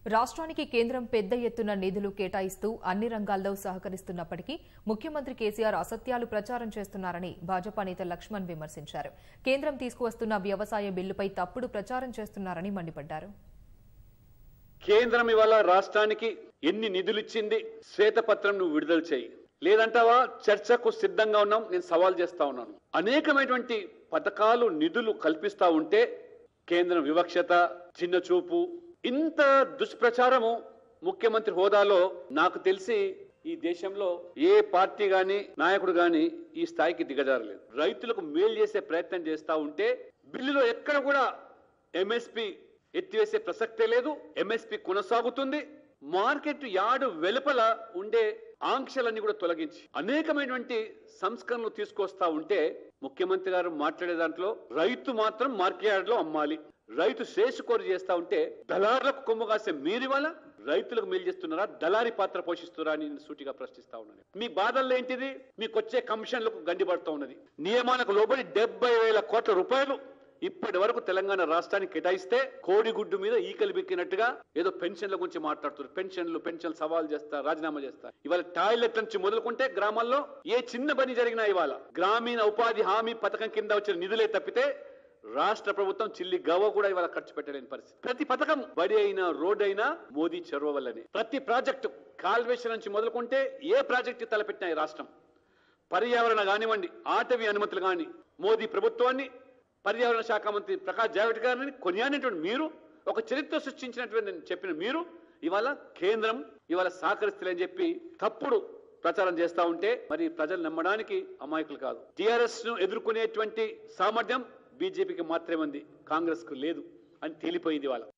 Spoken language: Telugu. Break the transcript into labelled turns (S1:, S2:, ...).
S1: రాష్ట్రానికి కేంద్రం పెద్ద ఎత్తున నిధులు కేటాయిస్తూ అన్ని రంగాల్లో సహకరిస్తున్నప్పటికీ ముఖ్యమంత్రి కేసీఆర్ అసత్యాలు ప్రచారం చేస్తున్నారని భాజపా నేత లక్ష్మణ్ విమర్శించారు కేంద్రం తీసుకువస్తున్న వ్యవసాయ బిల్లుపై తప్పుడు ప్రచారం చేస్తున్నారని మండిపడ్డారు
S2: కేంద్రం ఇవాళ రాష్ట్రానికి ఎన్ని నిధులు ఇచ్చింది శ్వేతపత్రం నువ్వు విడుదల చేయి లేదంటావా చర్చకు సిద్ధంగా ఉన్నాం నేను సవాల్ చేస్తా ఉన్నాను అనేకమైనటువంటి పథకాలు నిధులు కల్పిస్తా ఉంటే కేంద్రం వివక్షత చిన్న చూపు ఇంత దుష్ప్రచారము ముఖ్యమంత్రి హోదాలో నాకు తెలిసి ఈ దేశంలో ఏ పార్టీ గాని నాయకుడు గాని ఈ స్థాయికి దిగజారలేదు రైతులకు మేలు చేసే ప్రయత్నం చేస్తా ఉంటే బిల్లులో ఎక్కడ కూడా ఎంఎస్పి ఎత్తివేసే ప్రసక్తే లేదు ఎంఎస్పి కొనసాగుతుంది మార్కెట్ యార్డు వెలుపల ఉండే ఆంక్షలన్నీ కూడా తొలగించి అనేకమైనటువంటి సంస్కరణలు తీసుకొస్తా ఉంటే ముఖ్యమంత్రి గారు మాట్లాడే దాంట్లో రైతు మాత్రం మార్కెట్ యార్డులో అమ్మాలి రైతు శేషుకోరు చేస్తా ఉంటే దళారులకు కొమ్ము కాసే మీరు ఇవాళ రైతులకు మేలు చేస్తున్నారా దళారి పాత్ర పోషిస్తున్నారా అని నేను సూటిగా ప్రశ్నిస్తా ఉన్నాను మీ బాధల్లో ఏంటిది మీకు వచ్చే కమిషన్లకు గండిపడుతూ ఉన్నది నియమాలకు లోబడి డెబ్బై వేల కోట్ల రూపాయలు ఇప్పటి వరకు తెలంగాణ రాష్ట్రానికి కేటాయిస్తే కోడిగుడ్డు మీద ఈకలు బిక్కినట్టుగా ఏదో పెన్షన్ల గురించి మాట్లాడుతున్నారు పెన్షన్లు పెన్షన్ సవాల్ చేస్తా రాజీనామా చేస్తా ఇవాళ టాయిలెట్ నుంచి మొదలుకుంటే గ్రామాల్లో ఏ చిన్న పని జరిగినా ఇవాళ గ్రామీణ ఉపాధి హామీ పథకం కింద వచ్చిన నిధులే తప్పితే రాష్ట్ర ప్రభుత్వం చిల్లి గవ్వ కూడా ఇవాళ ఖర్చు పెట్టలేని పరిస్థితి ప్రతి పథకం బడి అయినా రోడ్ అయినా మోదీ చొరవ వల్లనే ప్రతి ప్రాజెక్టు కాల్వేషన్ నుంచి మొదలుకుంటే ఏ ప్రాజెక్టు తలపెట్టినా ఈ రాష్ట్రం పర్యావరణ కానివ్వండి ఆటవీ అనుమతులు కానీ మోదీ ప్రభుత్వాన్ని పర్యావరణ శాఖ మంత్రి ప్రకాష్ జావడేకర్ గారిని కొనియాడినటువంటి మీరు ఒక చరిత్ర సృష్టించినటువంటి నేను చెప్పిన మీరు ఇవాళ కేంద్రం ఇవాళ సహకరిస్తలేని చెప్పి తప్పుడు ప్రచారం చేస్తా ఉంటే మరి ప్రజలు నమ్మడానికి అమాయకులు కాదు టిఆర్ఎస్ ను ఎదుర్కొనేటువంటి సామర్థ్యం బీజేపీకి మాత్రమే ఉంది కాంగ్రెస్ కు లేదు అని తేలిపోయింది ఇవాళ